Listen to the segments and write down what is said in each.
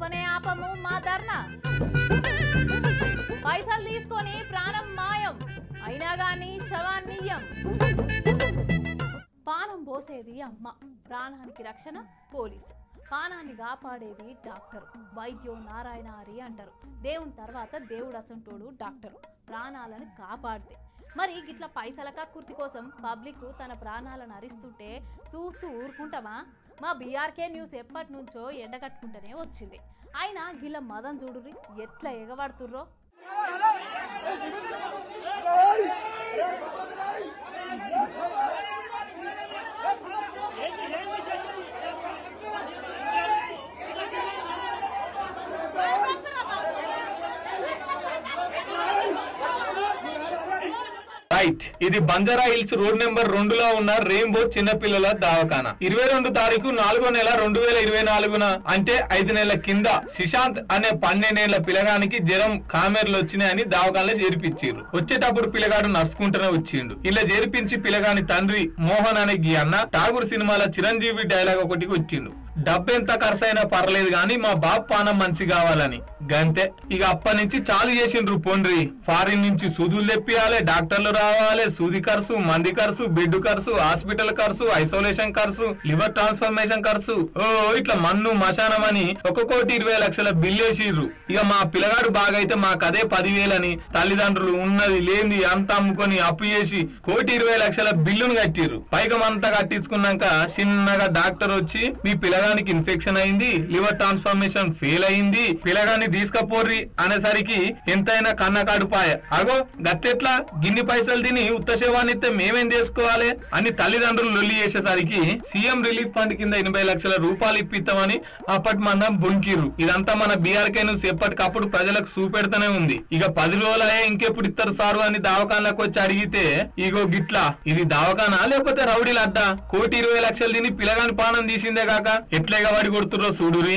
ఇంతతోనే ఆపము మా ధర్నా పైసలు తీసుకొని ప్రాణం మాయం అయినా గాని శవాన్నియ్యం పానం పోసేది అమ్మ ప్రాణానికి రక్షణ పోలీసు పానాన్ని కాపాడేది డాక్టర్ వైద్యో నారాయణ హరి అంటారు దేవుని తర్వాత దేవుడు అసంటోడు డాక్టర్ ప్రాణాలను కాపాడితే మరి గిట్ల పైసల కక్కుర్తి కోసం పబ్లిక్ తన ప్రాణాలను అరిస్తుంటే చూస్తూ ఊరుకుంటామా మా బీఆర్కే న్యూస్ ఎప్పటి నుంచో ఎండగట్టుకుంటూనే వచ్చింది అయినా గిల్ల మదం చూడురి ఎట్లా ఎగబడుతుర్రో రైట్ ఇది బంజారా హిల్స్ రోడ్ నెంబర్ రెండులో ఉన్న రెయిన్బో చిన్నపిల్లల దవాఖానా ఇరవై రెండు తారీఖు నాలుగో నెల రెండు వేల ఇరవై నాలుగున అంటే ఐదు నెలల కింద శిశాంత్ అనే పన్నెండేళ్ల పిల్లగానికి జ్వరం కామెర్లు వచ్చినాయని దవాఖానలో చేర్పించారు వచ్చేటప్పుడు పిల్లగాడు నడుచుకుంటూనే వచ్చిండు ఇలా చేర్పించి పిల్లగాని తండ్రి మోహన్ అనే గీ అన్న ఠాగూర్ సినిమాల చిరంజీవి డైలాగ్ ఒకటికి వచ్చిండు డబ్బెంత ఖర్చు అయినా పర్లేదు గాని మా బాబు పానం మంచి కావాలని గంతే ఇక అప్పటి నుంచి చాలు చేసిండ్రు పొండ్రి ఫారిన్ నుంచి సూదులు తెప్పియాలి డాక్టర్లు రావాలి సూది ఖర్చు మంది ఖర్చు బెడ్ ఖర్చు హాస్పిటల్ ఖర్చు ఐసోలేషన్ ఖర్చు లివర్ ట్రాన్స్ఫర్మేషన్ ఖర్చు ఓ ఇట్లా మన్ను మశానం అని ఒక కోటి ఇరవై లక్షల బిల్లు వేసిర్రు ఇక మా పిల్లగాడు బాగైతే మాకు అదే పదివేలని తల్లిదండ్రులు ఉన్నది లేనిది అంతా అమ్ముకొని అప్పు చేసి కోటి ఇరవై లక్షల బిల్లును కట్టిర్రు పైకం అంతా కట్టించుకున్నాక చిన్నగా డాక్టర్ వచ్చి మీ పిల్లగానికి ఇన్ఫెక్షన్ అయింది లివర్ ట్రాన్స్ఫర్మేషన్ ఫెయిల్ అయింది పిల్లగాన్ని తీసుకపోర్రి అనేసరికి ఎంతైనా కన్నకాడు పాయ అగో గట్టెట్లా గిన్ని పైసలు తిని ఉత్త శవాన్ని ఇస్తే మేమేం చేసుకోవాలి అని తల్లిదండ్రులు లొల్లి చేసేసరికి సీఎం రిలీఫ్ ఫండ్ కింద ఎనభై లక్షల రూపాయలు ఇప్పిస్తామని అప్పటి మందం బొంకిరు ఇదంతా మన బీఆర్కే న్యూస్ ఎప్పటికప్పుడు ప్రజలకు చూపెడుతూనే ఉంది ఇక పది రోజులయ్యే ఇంకెప్పుడు ఇస్తారు సారు అని దవాఖానలకు వచ్చి అడిగితే ఇగో గిట్లా ఇది దవాఖానా లేకపోతే రౌడీలు అడ్డా కోటి ఇరవై లక్షలు తిని పిల్లగాని పానం తీసిందే కాక ఎట్లేగా వాడి కొడుతుర్రో చూడురి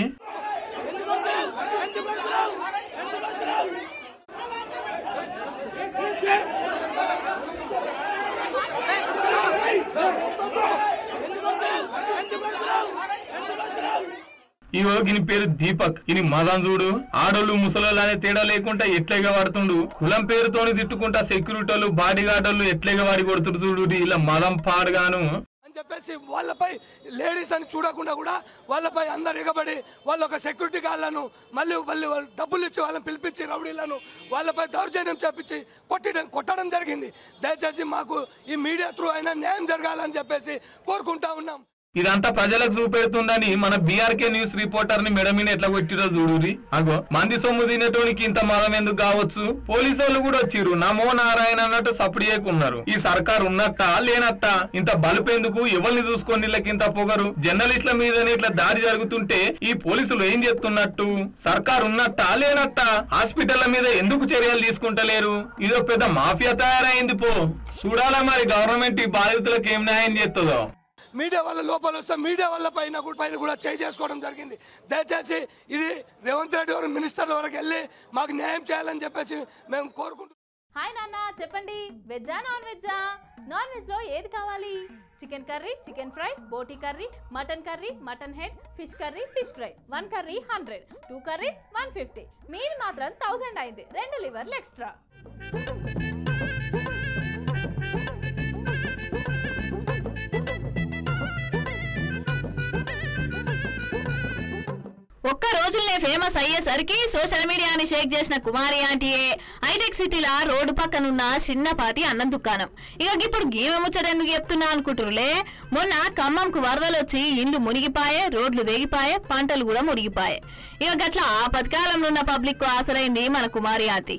ఈ గిని పేరు దీపక్ ఇని మదం చూడు ఆడోళ్ళు ముసలోళ్ళు అనే తేడా లేకుండా ఎట్లేగా వాడుతుండు కులం పేరుతోని తిట్టుకుంటా సెక్యూరిటీలు బాడీ గార్డోళ్ళు ఎట్లేగా వాడి కొడుతుడు చూడు ఇలా మదం పాడుగాను అని చెప్పేసి వాళ్ళపై లేడీస్ అని చూడకుండా కూడా వాళ్ళపై అందరు ఎగబడి వాళ్ళ ఒక సెక్యూరిటీ గార్డులను మళ్ళీ మళ్ళీ వాళ్ళు డబ్బులు ఇచ్చి వాళ్ళని పిలిపించి రౌడీలను వాళ్ళపై దౌర్జన్యం చేపించి కొట్టడం కొట్టడం జరిగింది దయచేసి మాకు ఈ మీడియా త్రూ అయినా న్యాయం జరగాలని చెప్పేసి కోరుకుంటా ఉన్నాం ఇదంతా ప్రజలకు చూపెడుతుందని మన బీఆర్కే న్యూస్ రిపోర్టర్ ని మెడమీన ఎట్లా కొట్టిరో చూడురి అగో మంది సొమ్ము తినేటోనికి ఇంత మదం ఎందుకు కావచ్చు పోలీసు వాళ్ళు కూడా వచ్చిర్రు నమో నారాయణ అన్నట్టు సప్పుడు చేయకున్నారు ఈ సర్కార్ ఉన్నట్ట లేనట్ట ఇంత బలుపేందుకు ఎవరిని చూసుకొని వీళ్ళకి ఇంత పొగరు జర్నలిస్టుల మీదనే ఇట్లా దాడి జరుగుతుంటే ఈ పోలీసులు ఏం చెప్తున్నట్టు సర్కార్ ఉన్నట్ట లేనట్ట హాస్పిటల్ల మీద ఎందుకు చర్యలు తీసుకుంటలేరు ఇదో పెద్ద మాఫియా తయారైంది పో చూడాలా మరి గవర్నమెంట్ ఈ బాధితులకు ఏం న్యాయం చేస్తుందో మీడియా వాళ్ళ లోపల వస్తే మీడియా వాళ్ళ పైన కూడా పైన కూడా చేయి చేసుకోవడం జరిగింది దయచేసి ఇది రేవంత్ రెడ్డి గారు మినిస్టర్ల వరకు వెళ్ళి మాకు న్యాయం చేయాలని చెప్పేసి మేము కోరుకుంటున్నాం హాయ్ నాన్న చెప్పండి వెజ్జా నాన్ వెజ్జా నాన్ వెజ్ లో ఏది కావాలి చికెన్ కర్రీ చికెన్ ఫ్రై బోటీ curry mutton curry mutton head fish curry fish fry one curry hundred two curries one fifty మీది మాత్రం థౌసండ్ అయింది రెండు లివర్లు ఎక్స్ట్రా ఒక్క రోజులనే ఫేమస్ అయ్యేసరికి సోషల్ మీడియాని షేక్ చేసిన కుమారి ఆంటీయే హైటెక్ సిటీలా రోడ్డు పక్కనున్న చిన్నపాటి అన్నం దుకాణం ఇక ఇప్పుడు గీమె ముచ్చట ఎందుకు చెప్తున్నా అనుకుంటురులే మొన్న ఖమ్మంకు వరదలు వచ్చి ఇండ్లు మునిగిపాయే రోడ్లు తెగిపాయే పంటలు కూడా మునిగిపాయే ఇక గట్ల ఆ పథకాలంలో ఉన్న పబ్లిక్ కు ఆసరైంది మన కుమారి ఆంటీ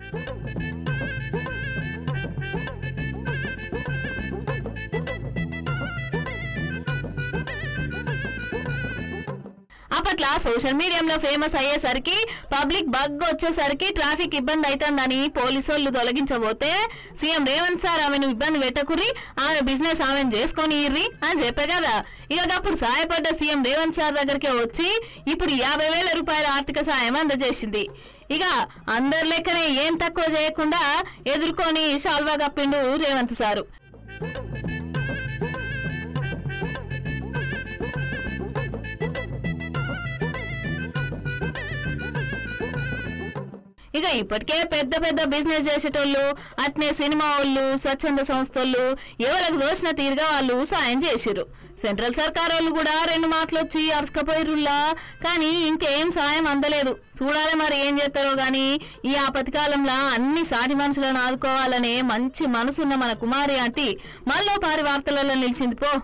అప్పట్లో సోషల్ మీడియాలో ఫేమస్ అయ్యేసరికి పబ్లిక్ బగ్ వచ్చేసరికి ట్రాఫిక్ ఇబ్బంది అవుతుందని పోలీసు వాళ్ళు తొలగించబోతే సీఎం రేవంత్ సార్ ఆమెను ఇబ్బంది పెట్టకుర్రి ఆమె బిజినెస్ ఆమెను చేసుకొని ఇర్రి అని చెప్పే కదా ఇక అప్పుడు సహాయపడ్డ సీఎం రేవంత్ సార్ దగ్గరికి వచ్చి ఇప్పుడు యాభై వేల రూపాయల ఆర్థిక సాయం అందజేసింది ఇక అందరి లెక్కనే ఏం తక్కువ చేయకుండా ఎదుర్కొని షాల్వా కప్పిండు రేవంత్ సారు ఇక ఇప్పటికే పెద్ద పెద్ద బిజినెస్ చేసేటోళ్ళు అట్నే సినిమా వాళ్ళు స్వచ్ఛంద సంస్థలు ఎవరికి దోచిన తీరుగా వాళ్ళు సాయం చేసిర్రు సెంట్రల్ సర్కార్ వాళ్ళు కూడా రెండు మాటలు వచ్చి అరసకపోయిరుల్లా కానీ ఇంకేం సాయం అందలేదు చూడాలి మరి ఏం చేస్తారో గాని ఈ ఆపతికాలంలో అన్ని సాటి మనుషులను ఆదుకోవాలనే మంచి మనసున్న మన కుమారి ఆంటీ మళ్ళీ పారి వార్తలలో నిలిచింది పో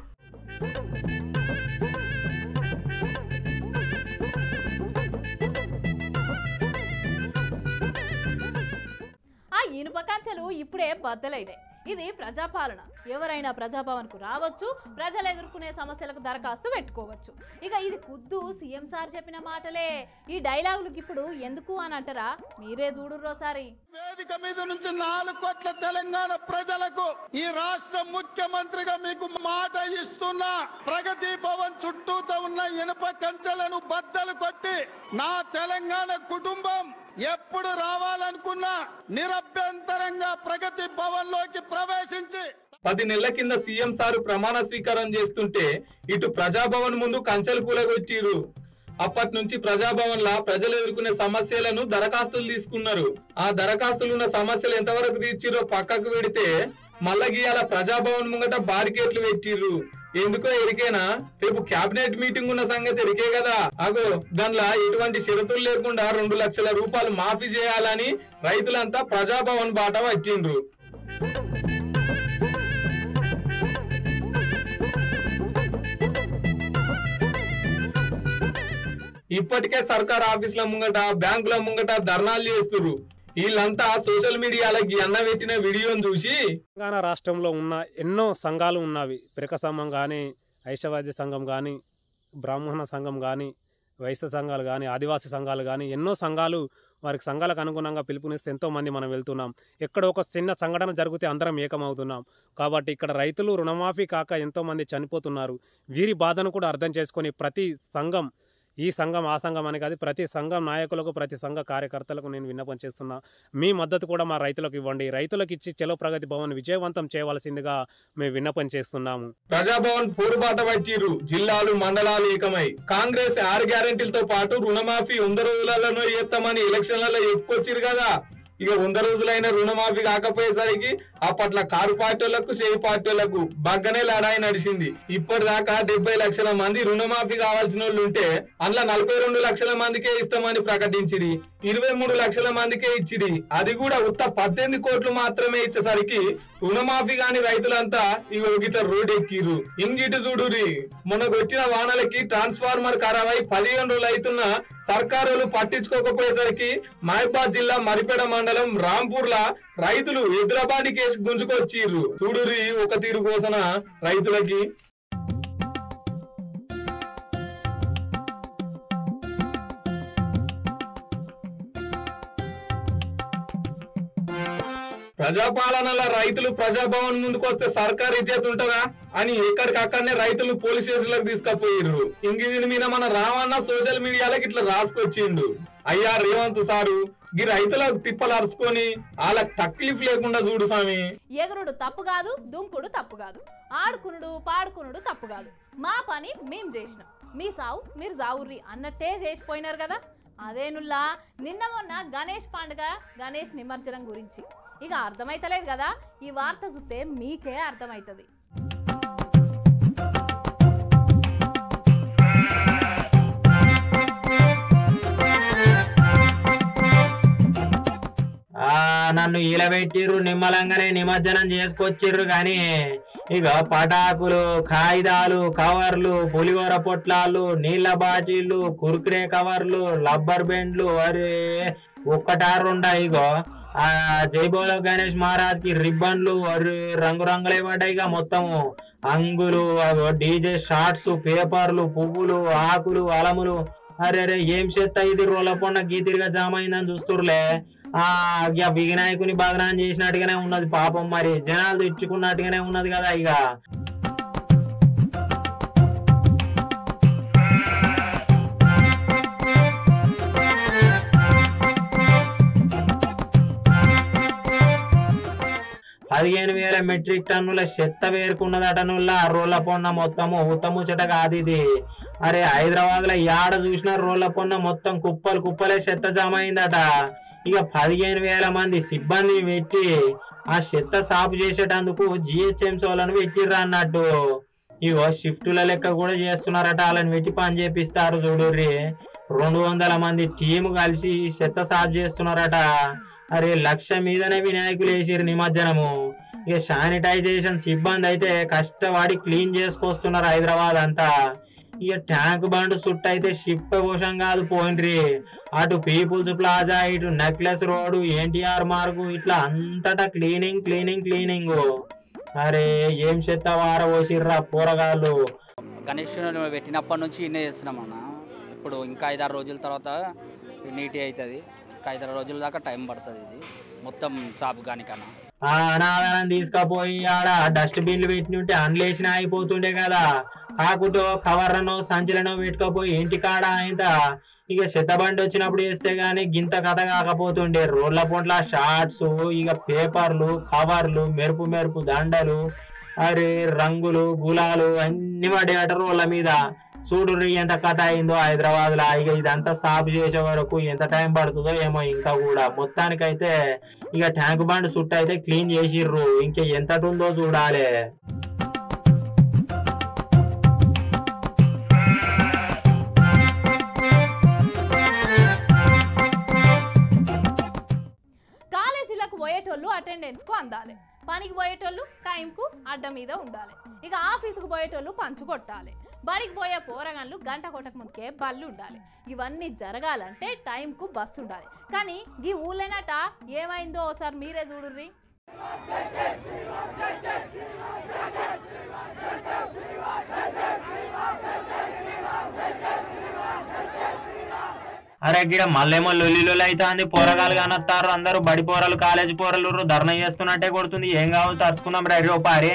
ఆ ఇనుప కంచెలు ఇప్పుడే బద్దలైనాయి ఇది ప్రజాపాలన ఎవరైనా ప్రజాభవన్కు రావచ్చు ప్రజలు ఎదుర్కొనే సమస్యలకు దరఖాస్తు పెట్టుకోవచ్చు ఇక ఇది ఖుద్దు సీఎం సార్ చెప్పిన మాటలే ఈ డైలాగులకు ఇప్పుడు ఎందుకు అని అంటారా మీరే చూడుర్రోసారి వేదిక మీద నుంచి నాలుగు కోట్ల తెలంగాణ ప్రజలకు ఈ రాష్ట్ర ముఖ్యమంత్రిగా మీకు మాట ఇస్తున్నా ప్రగతి భవన్ చుట్టూతో ఉన్న ఇనుప కంచెలను బద్దలు కొట్టి నా తెలంగాణ కుటుంబం ఎప్పుడు రావాలనుకున్నా నిరభ్యంతరంగా ప్రగతి భవన్ లోకి ప్రవేశించి పది నెలల కింద సీఎం సారు ప్రమాణ స్వీకారం చేస్తుంటే ఇటు ప్రజాభవన్ ముందు కంచెలు కూలగొట్టిరు అప్పటి నుంచి ప్రజాభవన్ లా ప్రజలు ఎదుర్కొనే సమస్యలను దరఖాస్తులు తీసుకున్నారు ఆ దరఖాస్తులు ఉన్న సమస్యలు ఎంతవరకు తీర్చిరో పక్కకు పెడితే మళ్ళా గీయాల ప్రజాభవన్ ముంగట బారికేట్లు పెట్టిర్రు ఎందుకో ఎరికేనా రేపు కేబినెట్ మీటింగ్ ఉన్న సంగతి ఎరికే కదా అగో దానిలో ఎటువంటి షరతులు లేకుండా రెండు లక్షల రూపాయలు మాఫీ చేయాలని రైతులంతా ప్రజాభవన్ బాట వచ్చిండ్రు ఇప్పటికే సర్కార్ ఆఫీసుల ముంగట బ్యాంకుల ముంగట ధర్నాలు చేస్తుర్రు వీళ్ళంతా సోషల్ మీడియాలకి అన్న పెట్టిన వీడియోని చూసి తెలంగాణ రాష్ట్రంలో ఉన్న ఎన్నో సంఘాలు ఉన్నవి పిరక సంఘం కానీ ఐషవాద్య సంఘం కానీ బ్రాహ్మణ సంఘం కానీ వైశ్య సంఘాలు కానీ ఆదివాసీ సంఘాలు కానీ ఎన్నో సంఘాలు వారికి సంఘాలకు అనుగుణంగా పిలుపునిస్తే ఎంతో మంది మనం వెళ్తున్నాం ఎక్కడ ఒక చిన్న సంఘటన జరిగితే అందరం ఏకమవుతున్నాం కాబట్టి ఇక్కడ రైతులు రుణమాఫీ కాక ఎంతో మంది చనిపోతున్నారు వీరి బాధను కూడా అర్థం చేసుకొని ప్రతి సంఘం ఈ సంఘం ఆ సంఘం అని కాదు ప్రతి సంఘం నాయకులకు ప్రతి సంఘ కార్యకర్తలకు నేను విన్నపం చేస్తున్నా మీ మద్దతు కూడా మా రైతులకు ఇవ్వండి రైతులకు ఇచ్చి చెలో ప్రగతి భవన్ విజయవంతం చేయవలసిందిగా మేము విన్నపం చేస్తున్నాము ప్రజాభవన్ పోరుబాట వచ్చిర్రు జిల్లాలు మండలాలు ఏకమై కాంగ్రెస్ ఆరు గ్యారెంటీలతో పాటు రుణమాఫీ వంద రోజులలో చేస్తామని ఎలక్షన్లలో చెప్పుకొచ్చిరు కదా ఇక వంద రోజులైన రుణమాఫీ కాకపోయేసరికి అప్పట్ల కారు పార్టీలకు చేయి పార్టీలకు బగ్గనే లడాయి నడిచింది ఇప్పటిదాకా డెబ్బై లక్షల మంది రుణమాఫీ కావాల్సిన వాళ్ళు ఉంటే అందులో నలభై రెండు లక్షల మందికే ఇస్తామని ప్రకటించిరి ఇరవై మూడు లక్షల మందికే ఇచ్చిరి అది కూడా ఉత్త పద్దెనిమిది కోట్లు మాత్రమే ఇచ్చేసరికి రుణమాఫీ కాని రైతులంతా ఇగో గిట్ల రోడ్ ఎక్కిర్రు ఇంగిటి చూడురి మొన్నకు వచ్చిన వానలకి ట్రాన్స్ఫార్మర్ ఖరాబ్ అయి పదిహేను రోజులు అవుతున్నా సర్కారులు పట్టించుకోకపోయేసరికి మహబాద్ జిల్లా మరిపేడ మండలం రాంపూర్ లా రైతులు ఎదురబాడి కేసు గుంజుకొచ్చిర్రు చూడురి ఒక తీరు కోసన రైతులకి ప్రజాపాలనలో రైతులు ప్రజాభవన్ ముందుకు వస్తే సర్కార్ ఇజ్జత్ ఉంటుందా అని ఎక్కడికక్కడనే రైతులు పోలీస్ స్టేషన్లకు తీసుకుపోయిర్రు ఇంక దీని మీద మన రావన్న సోషల్ మీడియాలకు ఇట్లా రాసుకొచ్చిండు అయ్యా రేవంత్ సారు ఈ రైతులకు తిప్పలు అరుచుకొని వాళ్ళకి తక్లీఫ్ లేకుండా చూడు స్వామి ఎగురుడు తప్పు కాదు దుంకుడు తప్పు కాదు ఆడుకునుడు పాడుకునుడు తప్పు కాదు మా పని మేం చేసినాం మీ సావు మీరు జావుర్రి అన్నట్టే చేసిపోయినారు కదా అదేనుల్లా నిన్న మొన్న గణేష్ పండుగ గణేష్ నిమజ్జనం గురించి ఇక అర్థమైతలేదు కదా ఈ వార్త చూస్తే మీకే అర్థమవుతుంది ఆ నన్ను ఈలబెట్టిర్రు నిమ్మలంగానే నిమజ్జనం చేసుకొచ్చిర్రు గాని ఇక పటాకులు కాగితాలు కవర్లు పులిహోర పొట్లాలు నీళ్ళ బాటిళ్ళు కుర్కురే కవర్లు రబ్బర్ బెండ్లు అరే ఒక్కటా రెండా ఇగో ఆ జైబోల గణేష్ మహారాజ్ కి రిబ్బన్లు అరే రంగు రంగులే పడ్డాయి ఇక మొత్తము అంగులు అగో డీజే షార్ట్స్ పేపర్లు పువ్వులు ఆకులు అలములు అరే అరే ఏం చెత్త ఇది రోల పొన్న గీతిరిగా జామ అయిందని చూస్తుర్లే ఆ ఇక వినాయకుని బదనాన్ని చేసినట్టుగానే ఉన్నది పాపం మరి జనాలు తెచ్చుకున్నట్టుగానే ఉన్నది కదా ఇక పదిహేను వేల మెట్రిక్ టన్నుల చెత్త వేరుకున్నదటనుల్ల రోళ్ళ పొన్న మొత్తము ఉత్తముచ్చట కాదు ఇది అరే హైదరాబాద్ లో యాడ చూసిన రోళ్ళ పొన్న మొత్తం కుప్పలు కుప్పలే చెత్త జమ అయిందట ఇక పదిహేను వేల మంది సిబ్బంది పెట్టి ఆ చెత్త సాపు చేసేటందుకు జిహెచ్ఎంసీ వాళ్ళని పెట్టిర్రు అన్నట్టు ఇగో షిఫ్టుల లెక్క కూడా చేస్తున్నారట వాళ్ళని పెట్టి పని చేపిస్తారు చూడుర్రి రెండు వందల మంది టీము కలిసి ఈ చెత్త సాఫ్ చేస్తున్నారట అరే లక్ష మీదనే వినాయకులు వేసిర్రు నిమజ్జనము ఇక శానిటైజేషన్ సిబ్బంది అయితే కష్టపడి క్లీన్ చేసుకొస్తున్నారు హైదరాబాద్ అంతా ఇక ట్యాంక్ బండ్ చుట్టూ అయితే షిప్ కోసం కాదు పోయిండ్రి అటు పీపుల్స్ ప్లాజా ఇటు నెక్లెస్ రోడ్ ఎన్టీఆర్ మార్గు ఇట్లా అంతటా క్లీనింగ్ క్లీనింగ్ క్లీనింగ్ అరే ఏం చెత్త వార పోసిర్రా పోరగాళ్ళు గణేష్ పెట్టినప్పటి నుంచి ఇన్నే చేస్తున్నాం అన్న ఇప్పుడు ఇంకా ఐదారు రోజుల తర్వాత నీటి అవుతుంది ఇంకా ఐదారు రోజుల దాకా టైం పడుతుంది ఇది మొత్తం చాపు కానీ కన్నా ఆ అనాదనం తీసుకపోయి ఆడ డస్ట్ బిన్లు పెట్టి ఉంటే అండ్లేసిన అయిపోతుండే కదా కాకుంటే కవర్లను సంచులను పెట్టుకపోయి ఇంటి కాడ ఆయన ఇక చెత్తబండి వచ్చినప్పుడు వేస్తే గానీ గింత కథ కాకపోతుండే రోడ్ల పొంట్ల షార్ట్స్ ఇక పేపర్లు కవర్లు మెరుపు మెరుపు దండలు అరే రంగులు గులాలు అన్ని పడేట రోడ్ల మీద చూడు ఎంత కథ అయిందో హైదరాబాద్ లో ఇక ఇదంతా సాఫ్ చేసే వరకు ఎంత టైం పడుతుందో ఏమో ఇంకా కూడా మొత్తానికైతే ఇక ట్యాంక్ బండ్ చుట్టూ అయితే క్లీన్ చేసిర్రు ఇంకా ఎంత ఉందో చూడాలి కాలేజీలకు పోయేటోళ్ళు అటెండెన్స్ కు అందాలి పనికి పోయేటోళ్ళు టైంకు అడ్డ మీద ఉండాలి ఇక ఆఫీసుకు పోయేటోళ్ళు పంచు కొట్టాలి బడికి పోయే పోరగాళ్ళు గంట కొట్టక ముందుకే బళ్ళు ఉండాలి ఇవన్నీ జరగాలంటే టైంకు బస్సు ఉండాలి కానీ ఈ ఊళ్ళేనట ఏమైందో ఒకసారి మీరే చూడుర్రి అరే గిడ మళ్ళేమో లొల్లిలో అయితే అంది పోరగాలు కానొత్తారు అందరూ బడి పోరలు కాలేజీ పోరలు ధర్నా చేస్తున్నట్టే కొడుతుంది ఏం కావచ్చు అరుచుకుందాం రే ఓ పారి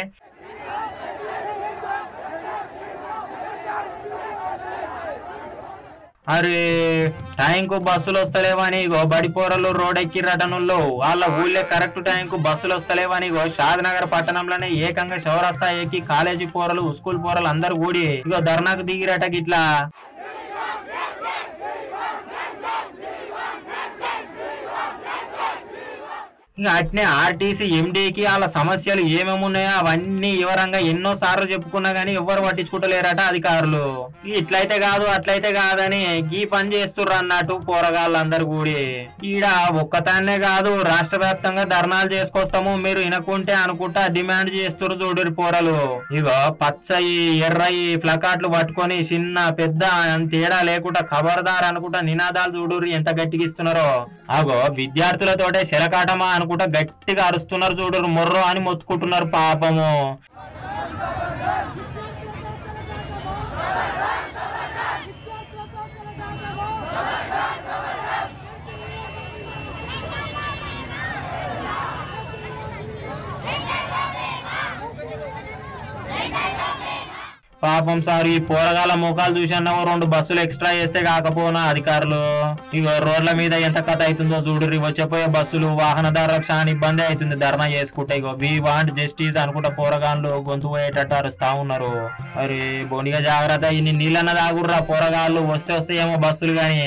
అరే టైంకు బస్సులు వస్తలేవని ఇగో బడి పోరలు రోడ్ ఎక్కిరటనుల్లో వాళ్ళ ఊళ్ళో కరెక్ట్ టైంకు బస్సులు వస్తలేవని ఇగో షాద్నగర్ పట్టణంలోనే ఏకంగా శివరస్తా ఎక్కి కాలేజీ పోరలు స్కూల్ పోరలు అందరు కూడి ఇగో ధర్నాకు దిగిరట గిట్లా ఇంకా అట్నే ఆర్టీసీ ఎండీకి వాళ్ళ సమస్యలు ఏమేమి ఉన్నాయో అవన్నీ వివరంగా ఎన్నో సార్లు చెప్పుకున్నా గానీ ఎవ్వరు పట్టించుకుంటలేరట అధికారులు ఇట్లయితే కాదు అట్లయితే కాదని ఈ పని చేస్తుర్రు అన్నట్టు పోరగాళ్ళందరూ కూడి ఈడ ఒక్కతాన్నే కాదు రాష్ట్ర వ్యాప్తంగా ధర్నాలు చేసుకొస్తాము మీరు వినకుంటే అనుకుంటా డిమాండ్ చేస్తుర్రు చూడరు పోరలు ఇగో పచ్చయి ఎర్రయి ఫ్లకాట్లు పట్టుకొని చిన్న పెద్ద అని తేడా లేకుండా ఖబర్దార్ అనుకుంటా నినాదాలు చూడుర్రి ఎంత గట్టిగా ఇస్తున్నారో అగో విద్యార్థులతోటే శరకాటమా అనుకుంటా గట్టిగా అరుస్తున్నారు చూడరు మొర్రో అని మొత్తుకుంటున్నారు పాపము పాపం సార్ ఈ పోరగాల ముఖాలు చూసాన్నావో రెండు బస్సులు ఎక్స్ట్రా చేస్తే కాకపోనా అధికారులు ఇగో రోడ్ల మీద ఎంత కథ అవుతుందో చూడుర్రి వచ్చేపోయే బస్సులు వాహనదారులకు చాలా ఇబ్బంది అవుతుంది ధర్నా చేసుకుంటే ఇగో వి వాంట్ జస్టిస్ అనుకుంటా పోరగాళ్ళు గొంతు పోయేటట్టు అరుస్తా ఉన్నారు అరే బొనిగా జాగ్రత్త ఇన్ని నీళ్ళన్న తాగుర్రా పోరగాళ్ళు వస్తే వస్తే ఏమో బస్సులు గాని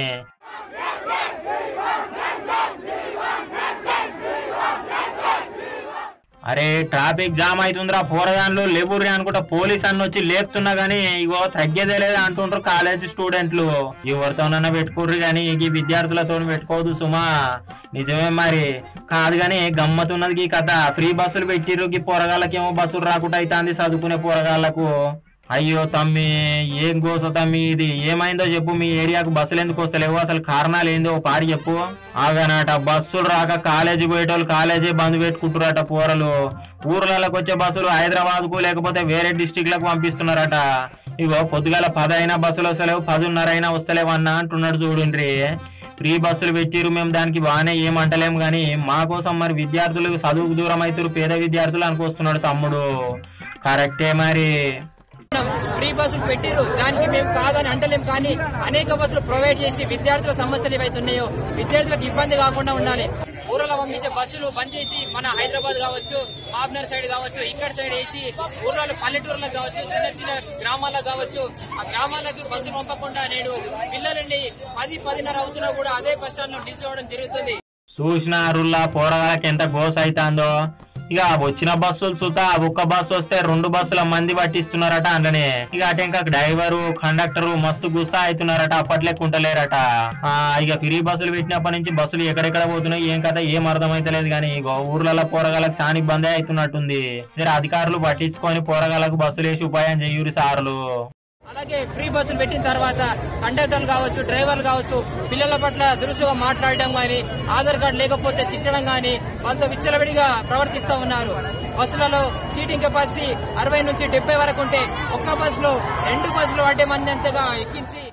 అరే ట్రాఫిక్ జామ్ అవుతుందిరా పోరగాన్లు లేవుర్రి అనుకుంటా పోలీస్ అన్న వచ్చి లేపుతున్నా గానీ ఇగో తగ్గేదే లేదు అంటుండ్రు కాలేజ్ స్టూడెంట్లు ఎవరితోనన్నా పెట్టుకోర్రి గానీ ఈ విద్యార్థులతో పెట్టుకోవద్దు సుమా నిజమే మరి కాదు గానీ గమ్మతున్నది ఈ కథ ఫ్రీ బస్సులు పెట్టిర్రు ఈ పోరగాళ్ళకేమో బస్సులు రాకుండా అవుతుంది చదువుకునే పోరగాళ్ళకు అయ్యో తమ్మి ఏం గోస తమ్మి ఇది ఏమైందో చెప్పు మీ ఏరియాకు బస్సులు ఎందుకు వస్తలేవు అసలు కారణాలు ఏందో ఓ పారి చెప్పు ఆగనట బస్సులు రాక కాలేజీ పోయేటోళ్ళు కాలేజీ బంద్ పెట్టుకుంటురట పోరలు ఊర్లలోకి వచ్చే బస్సులు హైదరాబాద్ కు లేకపోతే వేరే డిస్టిక్ లకు పంపిస్తున్నారట ఇగో పొద్దుగాల పదైనా బస్సులు వస్తలేవు పదున్నర అయినా వస్తలేవు అన్న అంటున్నాడు చూడండి ఫ్రీ బస్సులు పెట్టిరు మేము దానికి బాగానే ఏమంటలేము కానీ మా కోసం మరి విద్యార్థులు చదువుకు దూరం అవుతారు పేద విద్యార్థులు అనుకొస్తున్నాడు తమ్ముడు కరెక్టే మరి ఫ్రీ బస్సులు పెట్టిరు దానికి మేము కాదని అంటలేం కానీ అనేక బస్సులు ప్రొవైడ్ చేసి విద్యార్థుల సమస్యలు ఏవైతున్నాయో విద్యార్థులకు ఇబ్బంది కాకుండా ఉండాలి ఊర్లో పంపించే బస్సులు బంద్ చేసి మన హైదరాబాద్ కావచ్చు మాబ్నర్ సైడ్ కావచ్చు ఇక్కడ సైడ్ వేసి ఊర్లో పల్లెటూర్లకు కావచ్చు చిన్న చిన్న గ్రామాలకు కావచ్చు ఆ గ్రామాలకు బస్సులు పంపకుండా నేడు పిల్లలండి పది పదిన్నర అవుతున్నా కూడా అదే బస్ స్టాండ్ లో నిల్చోవడం జరుగుతుంది చూసినారుల్లా పోరగాళ్ళకి ఎంత గోస్ అవుతుందో ఇక వచ్చిన బస్సులు చూతా ఒక్క బస్సు వస్తే రెండు బస్సుల మంది పట్టిస్తున్నారట అందులోనే ఇక అటు ఇంకా డ్రైవరు కండక్టరు మస్తు గుస్సా అవుతున్నారట అప్పట్లే కుంటలేరట ఆ ఇక ఫ్రీ బస్సులు పెట్టినప్పటి నుంచి బస్సులు ఎక్కడెక్కడ పోతున్నాయి ఏం కథ ఏం అర్థమైతలేదు కానీ ఇక ఊర్లలో పోరగాళ్ళకి చాలా ఇబ్బంది అవుతున్నట్టుంది జర అధికారులు పట్టించుకొని పోరగాళ్ళకు బస్సులు వేసి ఉపాయం చెయ్యూరి సార్లు అలాగే ఫ్రీ బస్సులు పెట్టిన తర్వాత కండక్టర్లు కావచ్చు డ్రైవర్లు కావచ్చు పిల్లల పట్ల దురుసుగా మాట్లాడడం గాని ఆధార్ కార్డు లేకపోతే తిట్టడం గాని వాళ్ళతో విచ్చలవిడిగా ప్రవర్తిస్తూ ఉన్నారు బస్సులలో సీటింగ్ కెపాసిటీ అరవై నుంచి డెబ్బై వరకు ఉంటే ఒక్క బస్సులో రెండు బస్సులు వాడే మంది అంతగా ఎక్కించి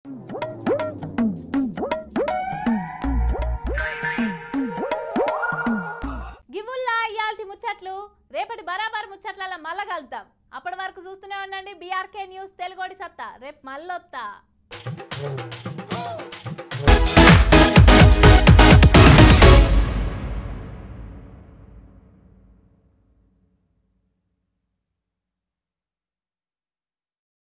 గివుల్లా ఇయాల్టి ముచ్చట్లు రేపటి బరాబర్ ముచ్చట్లలో మళ్ళా కలుద్దాం అప్పటి వరకు చూస్తూనే ఉండండి బీఆర్కే న్యూస్ తెలుగోడి సత్తా రేపు మళ్ళొత్తా